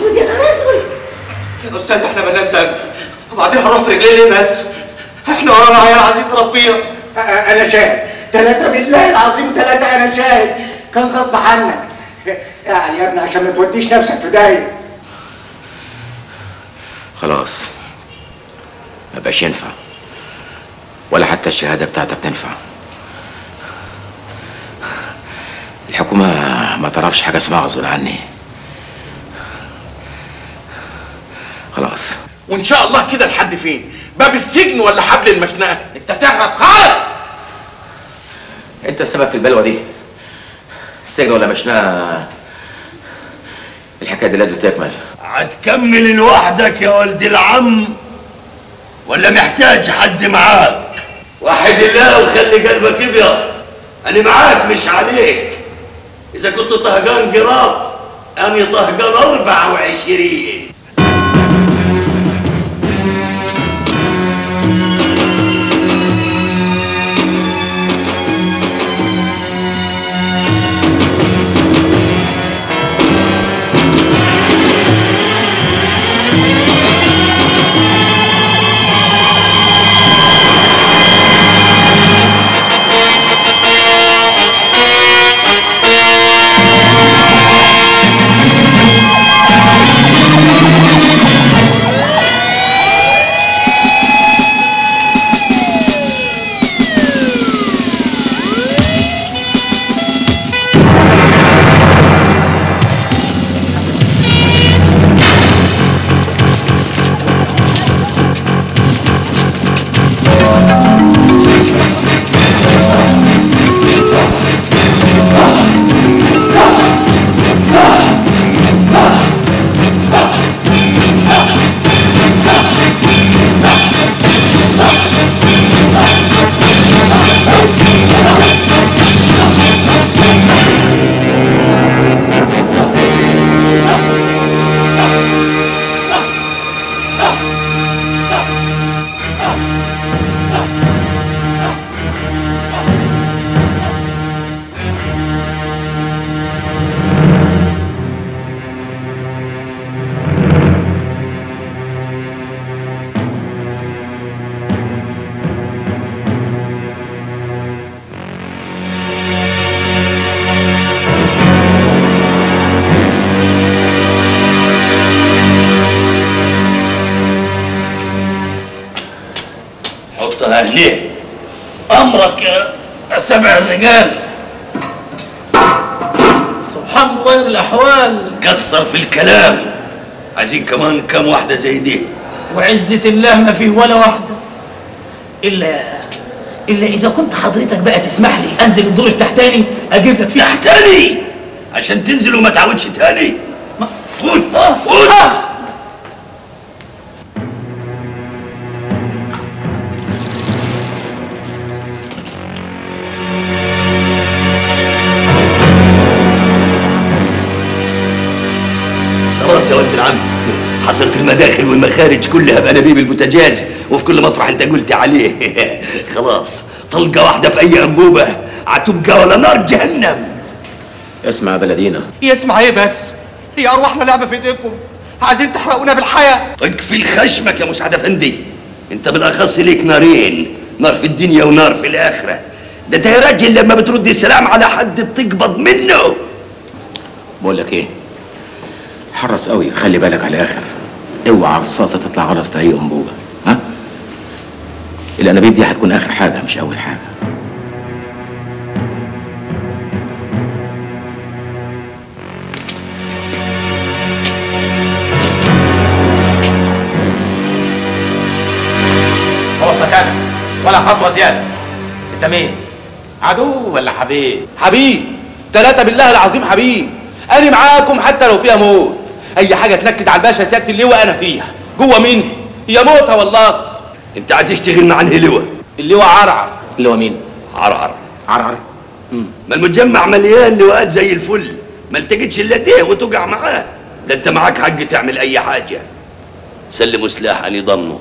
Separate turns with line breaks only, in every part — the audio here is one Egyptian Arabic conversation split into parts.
اسود يا نهار اسود
يا استاذ احنا مالناش ذنب وبعدين هنروح في رجلين ليه بس احنا ورانا عيال عايزين نربيها
انا شاهد ثلاثة بالله العظيم ثلاثة انا شاهد كان غصب عنك يعني يا ابني عشان ما توديش نفسك في داهية
خلاص ما بقاش ينفع ولا حتى الشهادة بتاعتك تنفع الحكومة ما تعرفش حاجة اسمها غصب عني خلاص
وان شاء الله كده لحد فين باب السجن ولا حبل المشنقه انت تهرس خالص
انت السبب في البلوة دي السجن ولا مشناها الحكاية دي لازم تكمل
هتكمل لوحدك يا ولد العم ولا محتاج حد معاك وحد الله وخلي قلبك ابيض انا معاك مش عليك اذا كنت طهقان قراط اني طهقان اربعة وعشرين حطها هنا امرك يا سبع الرجال
سبحان مغير الاحوال
قصر في الكلام عايزين كمان كم واحدة زي دي
وعزة الله ما فيه ولا واحدة إلا إلا إذا كنت حضرتك بقى تسمح لي أنزل الدور التحتاني أجيب لك فيه
تحتاني عشان تنزل وما تعودش تاني فوت فوت خلاص يا ولد العم حصلت المداخل والمخارج كلها بانابيب البوتاجاز وفي كل مطرح انت قلت عليه خلاص طلقه واحده في اي انبوبه هتبقى ولا نار جهنم
اسمع يا بلدينا
يسمع ايه بس هي ارواحنا لعبه في ايديكم عايزين تحرقونا بالحياه
اقفل خشمك يا مسعد افندي انت بالاخص ليك نارين نار في الدنيا ونار في الاخره ده انت يا راجل لما بترد السلام على حد بتقبض منه
بقول لك ايه حرص قوي خلي بالك على الاخر اوعى رصاصه تطلع غلط في اي انبوبه ها الانابيب دي هتكون اخر حاجه مش اول حاجه
اقف مكانك ولا خطوه زياده انت مين عدو ولا حبيب
حبيب ثلاثة بالله العظيم حبيب أنا معاكم حتى لو فيها موت أي حاجة تنكد على الباشا سيادة اللواء أنا فيها جوه مني هي موتة والله
انت هتشتغل مع انهي لواء
اللواء عرعر
اللواء مين
عرعر
عرعر
ما المجمع مليان لواءات زي الفل ما التقتش الا ده وتقع معاه ده انت معاك حق تعمل اي حاجه سلموا سلاح اني ضمنه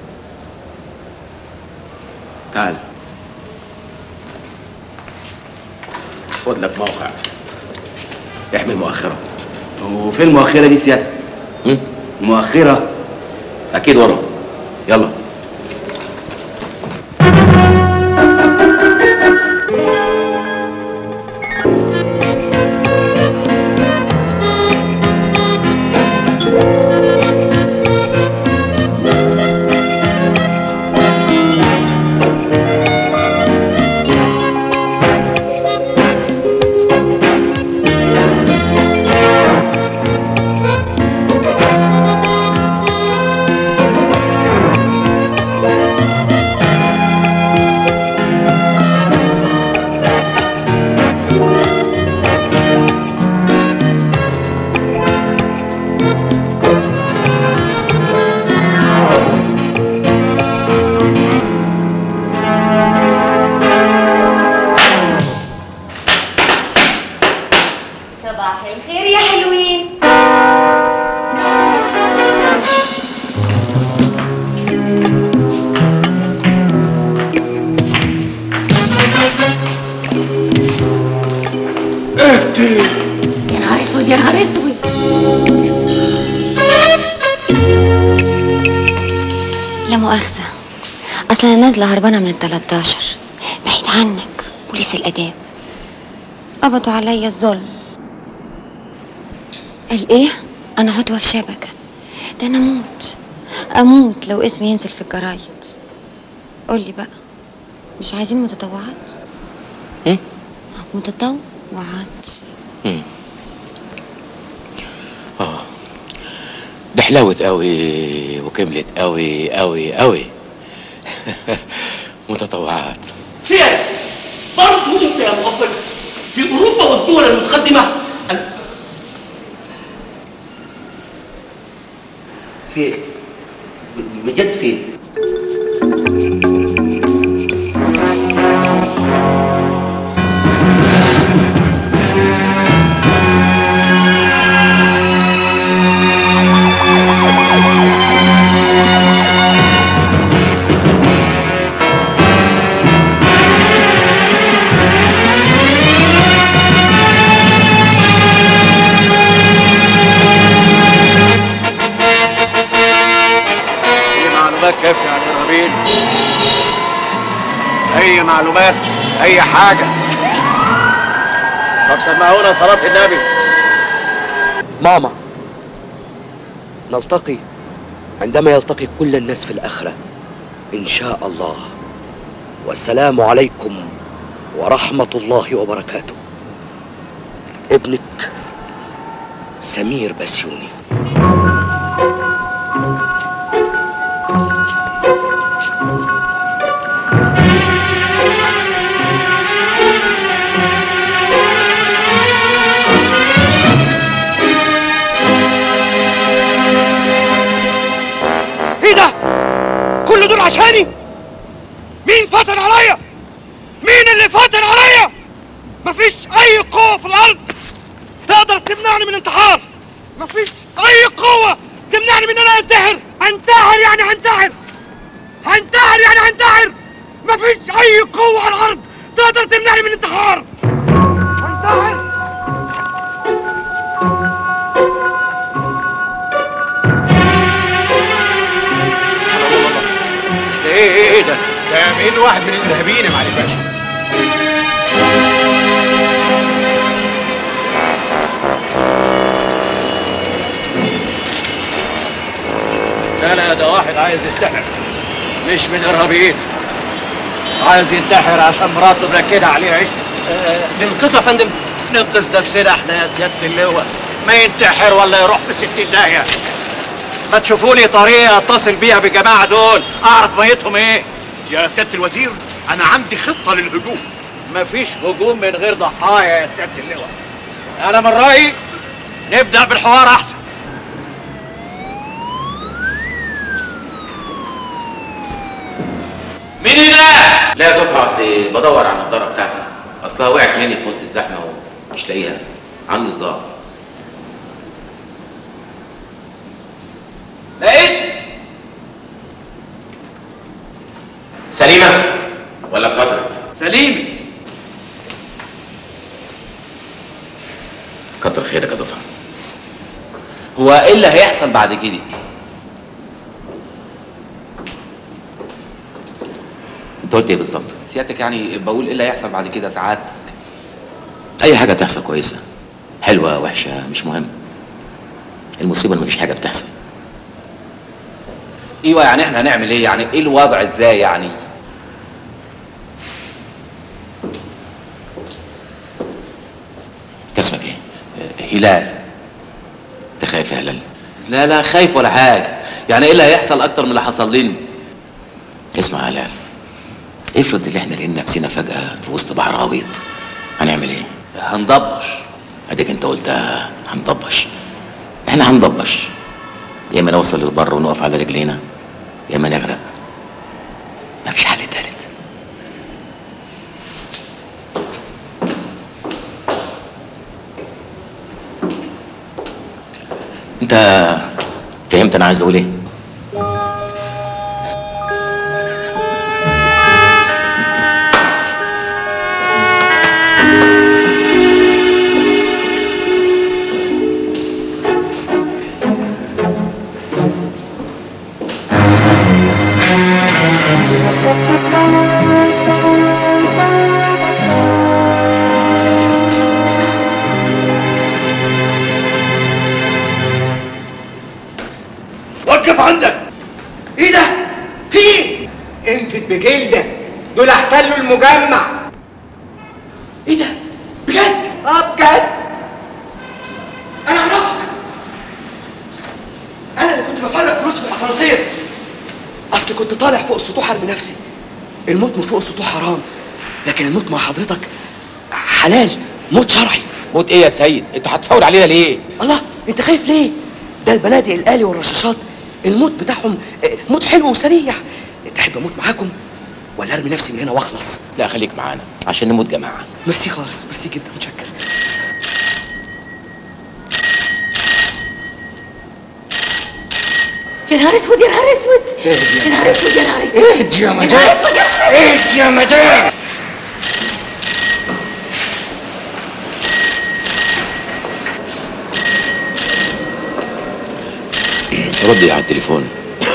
تعال خد لك موقع احمل مؤخره
وفين المؤخرة دي سيادة
هم؟
مؤخرة
اكيد ورا يلا
صباح الخير يا حلوين
يا نهار اسود يا نهار اسود
لا مؤاخذة أصل أنا نازلة هربانة من ال 13 بعيد عنك بوليس الآداب قبضوا عليا الظلم قال إيه؟ أنا عضوة في شبكة ده أنا أموت أموت لو اسمي ينزل في الجرايد قولي بقى مش عايزين متطوعات؟
إيه؟
متطوعات
اه ده حلاوت قوي وكملت قوي قوي قوي متطوعات
فين؟ برضه انت يا مغفل في اوروبا والدول المتقدمه ال-
فين؟ بجد فين؟
اي معلومات كافيه عن الارهابيين اي معلومات اي حاجه طب سمعونا صلاه النبي
ماما نلتقي عندما يلتقي كل الناس في الآخرة إن شاء الله والسلام عليكم ورحمة الله وبركاته ابنك سمير بسيوني
ايه ده؟ كل دول عشاني؟ مين فتن عليا؟ مين اللي فتن عليا؟ مفيش أي قوة في الأرض تقدر تمنعني من الانتحار مفيش أي قوة تمنعني من إن أنا أنتحر أنتحر يعني هنتحر هنتحر يعني هنتحر مفيش أي قوة على الأرض تقدر تمنعني من الانتحار هنتحر
ده ايه ايه ايه ده؟ ده مين واحد من الارهابيين يا معالي باشا لا لا ده واحد عايز ينتحر مش من الارهابيين عايز ينتحر عشان مراته مركده عليه عيشته ننقذه يا فندم ننقذ نفسنا احنا يا سياده اللواء ما ينتحر ولا يروح في ستين داهيه ما تشوفوا لي طريقه اتصل بيها بالجماعه دول اعرف ميتهم ايه
يا سيادة الوزير أنا عندي خطة للهجوم
مفيش هجوم من غير ضحايا يا سياده اللواء انا من رايي نبدا بالحوار احسن
مين هنا؟ لا يا دفعة اصلي بدور على النضارة بتاعتي اصلها وقعت مني في وسط الزحمة ومش لاقيها عندي صداع
لقيت
سليمة ولا اتكسرت؟
سليم
كتر خيرك يا دفعة
هو ايه اللي هيحصل بعد كده
انت قلت ايه بالظبط
سيادتك يعني بقول ايه اللي هيحصل بعد كده ساعات
اي حاجه تحصل كويسه حلوه وحشه مش مهم المصيبه ان مفيش حاجه بتحصل
ايوه يعني احنا هنعمل ايه يعني ايه الوضع ازاي يعني
انت اسمك ايه
هلال
انت خايف يا هلال
لا لا خايف ولا حاجه يعني ايه اللي هيحصل اكتر من اللي حصل لنا
اسمع يا هلال افرض ان احنا لقينا نفسنا فجاه في وسط بحر غويط هنعمل ايه
هنضبش
اديك انت قلتها هنضبش احنا هنضبش يا اما نوصل للبر ونقف على رجلينا يا اما نغرق مفيش حل تالت انت فهمت انا عايز اقول ايه
وقف عندك
ايه ده؟ في ايه؟ انفت بجلدك دول احتلوا المجمع ايه ده؟ بجد؟ اه بجد انا اعرفك انا اللي كنت بفرق فلوس في الاسانسير اصل كنت طالع فوق السطوح ارمي نفسي الموت من فوق السطوح حرام لكن الموت مع حضرتك حلال موت شرعي
موت ايه يا سيد انت هتفاول علينا ليه
الله انت خايف ليه ده البنادق الالي والرشاشات الموت بتاعهم آه، موت حلو وسريع تحب اموت معاكم ولا ارمي نفسي من هنا واخلص
لا خليك معانا عشان نموت جماعه
ميرسي خالص ميرسي جدا متشكر
يا نهار اسود يا نهار اسود يا نهار اسود يا نهار اسود
اهدي يا
يا نهار
مدام
اسود يا نهار اسود
اهدي يا مدام
ردي على التليفون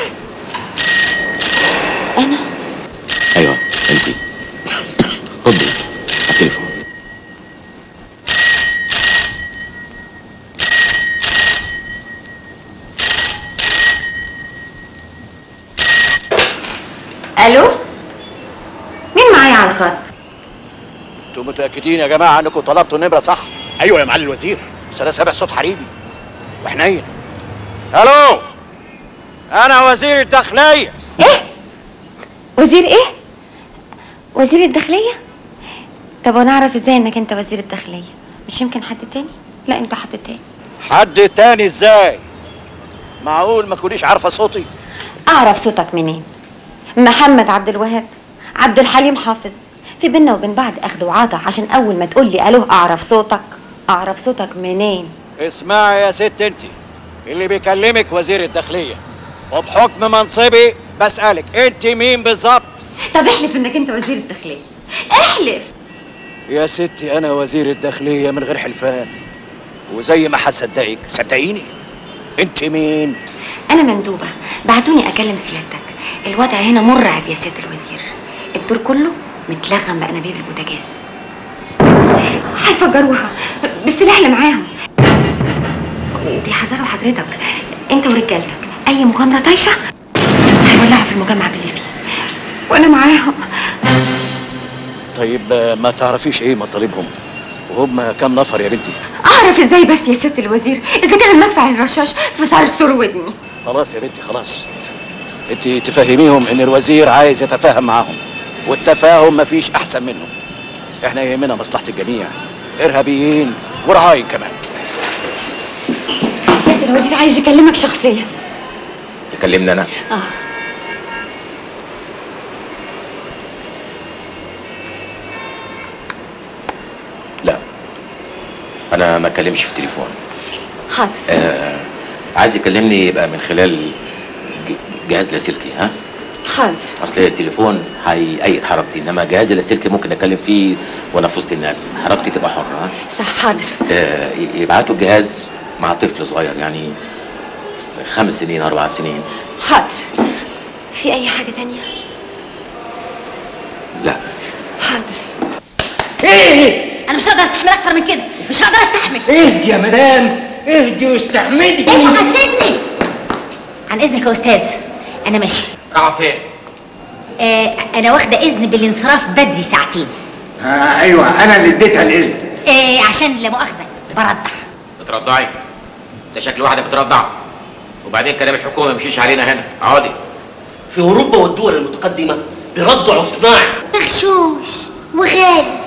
انا
ايوه انت ردي على التليفون
الو مين معايا على الخط
انتوا متاكدين يا جماعه انكم طلبتوا النمره صح ايوه يا معالي الوزير بس انا سامع صوت حريمي وحنين الو انا وزير الداخليه
وزير ايه وزير الداخليه طب وانا اعرف ازاي انك انت وزير الداخليه مش يمكن حد تاني لا انت حد تاني
حد تاني ازاي معقول ما تكونيش عارفه صوتي
اعرف صوتك منين محمد عبد الوهاب عبد الحليم حافظ في بينا وبين بعض اخد وعطا عشان اول ما تقول لي الو اعرف صوتك اعرف صوتك منين
اسمعي يا ست انت اللي بيكلمك وزير الداخليه وبحكم منصبي بسالك انت مين بالظبط
طب احلف انك انت وزير الداخليه احلف
يا ستي انا وزير الداخليه من غير حلفان وزي ما هصدقك صدقيني انت مين
انا مندوبه بعتوني اكلم سيادتك الوضع هنا مرعب يا سياده الوزير الدور كله متلغم بانابيب البوتاجاز هيفجروها بالسلاح اللي معاهم وبيحذروا حضرتك انت ورجالتك اي مغامره طايشه هيولعوا في المجمع باللي فيه وانا معاهم
طيب آه، ما تعرفيش ايه مطالبهم وهم كام نفر يا بنتي
اعرف ازاي بس يا سياده الوزير اذا كان المدفع الرشاش في صار السور ودني
خلاص يا بنتي خلاص انت تفهميهم ان الوزير عايز يتفاهم معاهم والتفاهم مفيش احسن منه احنا يهمنا مصلحه الجميع ارهابيين ورهاين كمان
سياده الوزير عايز يكلمك شخصيا
تكلمني انا
اه
لا انا ما اتكلمش في التليفون
حاضر
آه عايز يكلمني يبقى من خلال ج- جهاز لاسلكي ها
حاضر
اصل التليفون هيأيد حركتي انما جهاز اللاسلكي ممكن اتكلم فيه وانا في وسط الناس حركتي تبقى حره ها
صح حاضر
آه ي- يبعتوا الجهاز مع طفل صغير يعني خمس سنين اربع سنين
حاضر في اي حاجه تانية
لا
حاضر
ايه انا مش هقدر استحمل اكتر من كده مش هقدر استحمل
اهدي يا مدام اهدي واستحملي
اوعى سيبني عن اذنك يا استاذ انا ماشي
راح فين؟
آه انا واخده اذن بالانصراف بدري ساعتين
آه ايوه انا اللي اديتها الاذن
آه عشان لا مؤاخذه برضع
بترضعي انت شكل واحده بترضع وبعدين كلام الحكومه ما يمشيش علينا هنا اقعدي
في اوروبا والدول المتقدمه بيرضعوا صناعي
مغشوش وغالي